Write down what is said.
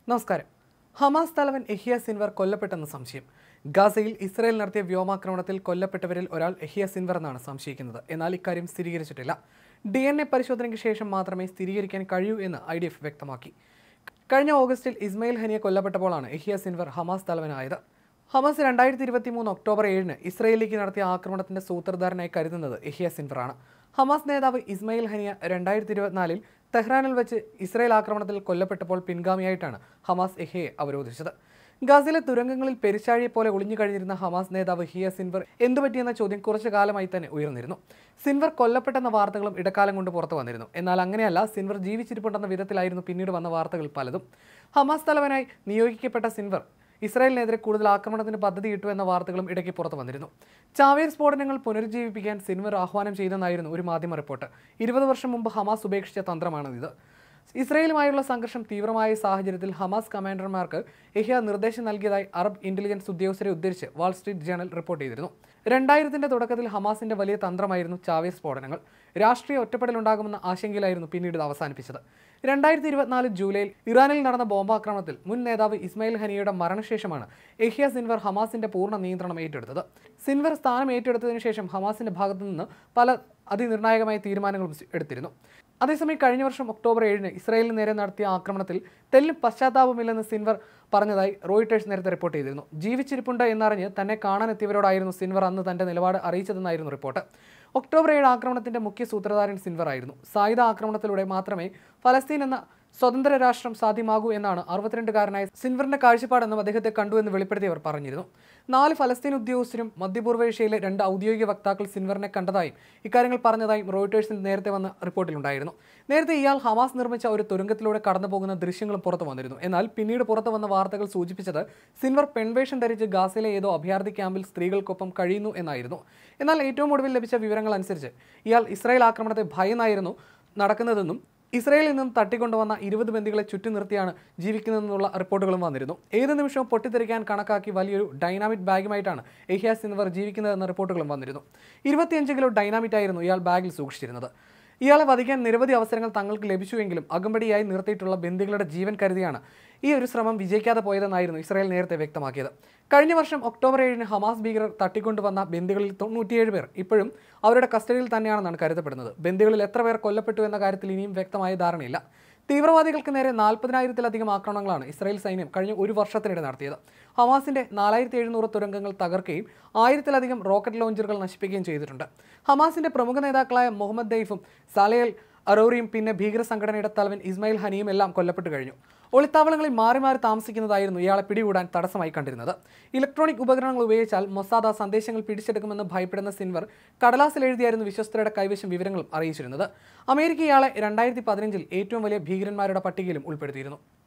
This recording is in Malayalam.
നമസ്കാരം ഹമാസ് തലവൻ എഹിയ സിൻവർ കൊല്ലപ്പെട്ടെന്ന് സംശയം ഗാസയിൽ ഇസ്രായേൽ നടത്തിയ വ്യോമാക്രമണത്തിൽ കൊല്ലപ്പെട്ടവരിൽ ഒരാൾ എഹിയ സിൻവർ എന്നാണ് സംശയിക്കുന്നത് എന്നാൽ ഇക്കാര്യം സ്ഥിരീകരിച്ചിട്ടില്ല ഡി എൻ എ പരിശോധനയ്ക്ക് ശേഷം മാത്രമേ സ്ഥിരീകരിക്കാൻ കഴിയൂ എന്ന് ഐ ഡി എഫ് വ്യക്തമാക്കി കഴിഞ്ഞ ഓഗസ്റ്റിൽ ഇസ്മയിൽ ഹനിയെ കൊല്ലപ്പെട്ടപ്പോഴാണ് എഹിയ സിൻവർ ഹമാസ് തലവനായത് ഹമാസ് രണ്ടായിരത്തി ഇരുപത്തി മൂന്ന് ഒക്ടോബർ ഏഴിന് ഇസ്രയേലിലേക്ക് നടത്തിയ ആക്രമണത്തിന്റെ സൂത്രധാരനായി കരുതുന്നത് എഹിയ സിൻവറാണ് ഹമാസ് നേതാവ് ഇസ്മയിൽ ഹനിയ രണ്ടായിരത്തി ഇരുപത്തിനാലിൽ തെഹ്റാനിൽ വെച്ച് ഇസ്രായേൽ ആക്രമണത്തിൽ കൊല്ലപ്പെട്ടപ്പോൾ പിൻഗാമിയായിട്ടാണ് ഹമാസ് എഹിയെ അവരോധിച്ചത് ഗാസയിലെ തുരങ്കങ്ങളിൽ പെരിച്ചാഴിയെ പോലെ ഒളിഞ്ഞു കഴിഞ്ഞിരുന്ന ഹമാസ് നേതാവ് ഹിയ സിൻവർ എന്തുപറ്റിയെന്ന ചോദ്യം കുറച്ചു കാലമായി തന്നെ ഉയർന്നിരുന്നു സിൻവർ കൊല്ലപ്പെട്ടെന്ന വാർത്തകളും ഇടക്കാലം കൊണ്ട് പുറത്തു വന്നിരുന്നു എന്നാൽ അങ്ങനെയല്ല സിൻവർ ജീവിച്ചിരിപ്പുണ്ടെന്ന വിധത്തിലായിരുന്നു പിന്നീട് വന്ന വാർത്തകൾ പലതും ഹമാസ് തലവനായി നിയോഗിക്കപ്പെട്ട സിൻവർ ഇസ്രായേലിനെതിരെ കൂടുതൽ ആക്രമണത്തിന് പദ്ധതിയിട്ടു എന്ന വാർത്തകളും ഇടയ്ക്ക് പുറത്തു വന്നിരുന്നു ചാവേർ സ്ഫോടനങ്ങൾ പുനരുജ്ജീവിപ്പിക്കാൻ സിൻവർ ആഹ്വാനം ചെയ്തെന്നായിരുന്നു ഒരു മാധ്യമ റിപ്പോർട്ട് ഇരുപത് വർഷം മുമ്പ് ഹമാസ് ഉപേക്ഷിച്ച തന്ത്രമാണിത് ഇസ്രയേലുമായുള്ള സംഘർഷം തീവ്രമായ സാഹചര്യത്തിൽ ഹമാസ് കമാൻഡർമാർക്ക് എഹിയ നിർദ്ദേശം നൽകിയതായി അറബ് ഇന്റലിജൻസ് ഉദ്യോഗസ്ഥരെ ഉദ്ധരിച്ച് വാൾ സ്ട്രീറ്റ് ജേണൽ റിപ്പോർട്ട് ചെയ്തിരുന്നു രണ്ടായിരത്തിന്റെ തുടക്കത്തിൽ ഹമാസിന്റെ വലിയ തന്ത്രമായിരുന്നു ചാവേസ് സ്ഫോടനങ്ങൾ രാഷ്ട്രീയ ഒറ്റപ്പെടലുണ്ടാകുമെന്ന ആശങ്കയിലായിരുന്നു പിന്നീട് ഇത് അവസാനിപ്പിച്ചത് രണ്ടായിരത്തി ഇരുപത്തിനാല് ജൂലൈയിൽ ഇറാനിൽ നടന്ന ബോംബാക്രമണത്തിൽ മുൻ നേതാവ് ഇസ്മായിൽ ഹനിയുടെ മരണശേഷമാണ് എഹിയ സിൻവർ ഹമാസിന്റെ പൂർണ്ണ നിയന്ത്രണം ഏറ്റെടുത്തത് സിൻവർ സ്ഥാനം ഏറ്റെടുത്തതിനു ശേഷം ഹമാസിന്റെ ഭാഗത്തു നിന്ന് പല അതിനിർണായകമായ തീരുമാനങ്ങളും എടുത്തിരുന്നു അതേസമയം കഴിഞ്ഞ വർഷം ഒക്ടോബർ ഏഴിന് ഇസ്രായേലിന് നേരെ നടത്തിയ ആക്രമണത്തിൽ തെല്ലും പശ്ചാത്താപമില്ലെന്ന് സിൻവർ പറഞ്ഞതായി റോയിട്ടേഴ്സ് നേരത്തെ റിപ്പോർട്ട് ചെയ്തിരുന്നു ജീവിച്ചിരിപ്പുണ്ട് എന്നറിഞ്ഞ് തന്നെ കാണാനെത്തിയവരോടായിരുന്നു സിൻവർ അന്ന് തന്റെ നിലപാട് അറിയിച്ചതെന്നായിരുന്നു റിപ്പോർട്ട് ഒക്ടോബർ ഏഴ് ആക്രമണത്തിന്റെ മുഖ്യ സൂത്രധാരൻ സിൻവർ ആയിരുന്നു സായുധ ആക്രമണത്തിലൂടെ മാത്രമേ ഫലസ്തീൻ എന്ന സ്വതന്ത്ര രാഷ്ട്രം സാധ്യമാകൂ എന്നാണ് അറുപത്തിരണ്ടുകാരനായ സിൻവറിന്റെ കാഴ്ചപ്പാടെന്നും അദ്ദേഹത്തെ കണ്ടു എന്ന് വെളിപ്പെടുത്തിയവർ പറഞ്ഞിരുന്നു നാല് ഫലസ്തീൻ ഉദ്യോഗസ്ഥരും മധ്യപൂർവ്വ ഏഷ്യയിലെ രണ്ട് ഔദ്യോഗിക വക്താക്കൾ സിൻവറിനെ കണ്ടതായും ഇക്കാര്യങ്ങൾ പറഞ്ഞതായും റോയിട്ടേഴ്സിൽ നേരത്തെ വന്ന റിപ്പോർട്ടിലുണ്ടായിരുന്നു നേരത്തെ ഇയാൾ ഹമാസ് നിർമ്മിച്ച ഒരു തുരങ്കത്തിലൂടെ കടന്നു പോകുന്ന ദൃശ്യങ്ങളും പുറത്തു വന്നിരുന്നു എന്നാൽ പിന്നീട് പുറത്തു വന്ന വാർത്തകൾ സൂചിപ്പിച്ചത് സിൻവർ പെൺവേഷം ധരിച്ച് ഗാസയിലെ ഏതോ അഭയാർത്ഥി ക്യാമ്പിൽ സ്ത്രീകൾക്കൊപ്പം കഴിയുന്നു എന്നായിരുന്നു എന്നാൽ ഏറ്റവും ഒടുവിൽ ലഭിച്ച വിവരങ്ങൾ അനുസരിച്ച് ഇയാൾ ഇസ്രായേൽ ആക്രമണത്തെ ഭയന്നായിരുന്നു നടക്കുന്നതെന്നും ഇസ്രയേലിൽ നിന്നും തട്ടിക്കൊണ്ടുവന്ന ഇരുപത് ബന്ദികളെ ചുറ്റി നിർത്തിയാണ് ജീവിക്കുന്നതെന്നുള്ള റിപ്പോർട്ടുകളും വന്നിരുന്നു ഏത് നിമിഷവും പൊട്ടിത്തെറിക്കാൻ കണക്കാക്കി വലിയൊരു ഡൈനാമിക് ബാഗുമായിട്ടാണ് എഹിയ സിൻവർ ജീവിക്കുന്നതെന്ന റിപ്പോർട്ടുകളും വന്നിരുന്നു ഇരുപത്തിയഞ്ച് കിലോ ഡൈനാമിറ്റ് ആയിരുന്നു ഇയാൾ ബാഗിൽ സൂക്ഷിച്ചിരുന്നത് ഇയാളെ വധിക്കാൻ നിരവധി അവസരങ്ങൾ തങ്ങൾക്ക് ലഭിച്ചുവെങ്കിലും അകമ്പടിയായി നിർത്തിയിട്ടുള്ള ബന്ദികളുടെ ജീവൻ കരുതിയാണ് ഈ ഒരു ശ്രമം വിജയിക്കാതെ പോയതെന്നായിരുന്നു ഇസ്രായേൽ നേരത്തെ വ്യക്തമാക്കിയത് കഴിഞ്ഞ വർഷം ഒക്ടോബർ ഏഴിന് ഹമാസ് ഭീകരർ തട്ടിക്കൊണ്ടുവന്ന ബന്ദികളിൽ തൊണ്ണൂറ്റിയേഴ് പേർ ഇപ്പോഴും അവരുടെ കസ്റ്റഡിയിൽ തന്നെയാണെന്നാണ് കരുതപ്പെടുന്നത് ബന്ദികളിൽ എത്ര പേർ കൊല്ലപ്പെട്ടു എന്ന കാര്യത്തിൽ ഇനിയും വ്യക്തമായ ധാരണയില്ല തീവ്രവാദികൾക്ക് നേരെ നാൽപ്പതിനായിരത്തിലധികം ആക്രമണങ്ങളാണ് ഇസ്രായേൽ സൈന്യം കഴിഞ്ഞ ഒരു വർഷത്തിനിടെ നടത്തിയത് ഹമാസിന്റെ നാലായിരത്തി എഴുന്നൂറ് തുരങ്കങ്ങൾ തകർക്കുകയും ആയിരത്തിലധികം റോക്കറ്റ് ലോഞ്ചറുകൾ നശിപ്പിക്കുകയും ചെയ്തിട്ടുണ്ട് ഹമാസിന്റെ പ്രമുഖ നേതാക്കളായ മുഹമ്മദ് ദൈഫും സാലയൽ അറോറിയും പിന്നെ ഭീകര സംഘടനയുടെ തലവൻ ഇസ്മായിൽ ഹനിയും എല്ലാം കൊല്ലപ്പെട്ടു കഴിഞ്ഞു ഒളിത്താവളങ്ങളിൽ മാറി മാറി താമസിക്കുന്നതായിരുന്നു ഇയാളെ പിടികൂടാൻ തടസ്സമായി കണ്ടിരുന്നത് ഇലക്ട്രോണിക് ഉപകരണങ്ങൾ ഉപയോഗിച്ചാൽ മൊസാദ സന്ദേശങ്ങൾ പിടിച്ചെടുക്കുമെന്ന് ഭയപ്പെടുന്ന സിൻവർ കടലാസിൽ എഴുതിയായിരുന്നു വിശ്വസ്തരുടെ കൈവശം വിവരങ്ങളും അറിയിച്ചിരുന്നത് അമേരിക്ക ഇയാളെ രണ്ടായിരത്തി പതിനഞ്ചിൽ ഏറ്റവും വലിയ ഭീകരന്മാരുടെ പട്ടികയിലും ഉൾപ്പെടുത്തിയിരുന്നു